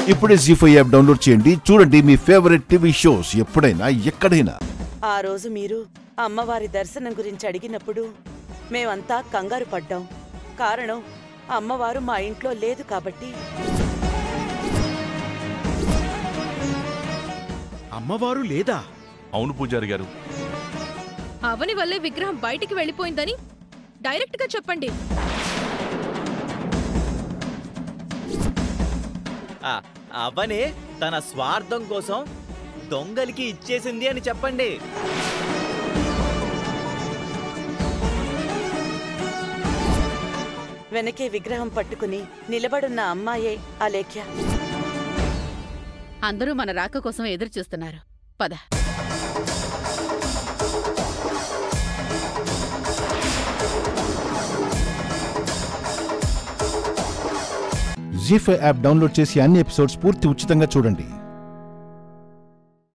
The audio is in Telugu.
ఇప్పుడే జీ ఫైవ్ యాప్ డౌన్లోడ్ చేయండి చూడండి మీ ఫేవరెట్ టీవీ షోస్ ఎప్పుడైనా ఎక్కడైనా ఆ రోజు మీరు అమ్మవారి దర్శనం గురించి అడిగినప్పుడు మేమంతా కంగారు పడ్డాం కారణం అమ్మవారు మా ఇంట్లో లేదు కాబట్టి అమ్మవారు లేదా అవును పూజారి గారు అవని వల్లే విగ్రహం బయటికి వెళ్ళిపోయిందని డైరెక్ట్ గా చెప్పండి ఆ, అవనే తన స్వార్థం కోసం దొంగలికి ఇచ్చేసింది అని చెప్పండి వెనకే విగ్రహం పట్టుకుని నిలబడున్న అమ్మాయే అలేఖ్య అందరూ మన రాక కోసం ఎదురు చూస్తున్నారు పద జీ ఫైవ్ యాప్ డౌన్లోడ్ చేసి అన్ని ఎపిసోడ్స్ పూర్తి ఉచితంగా చూడండి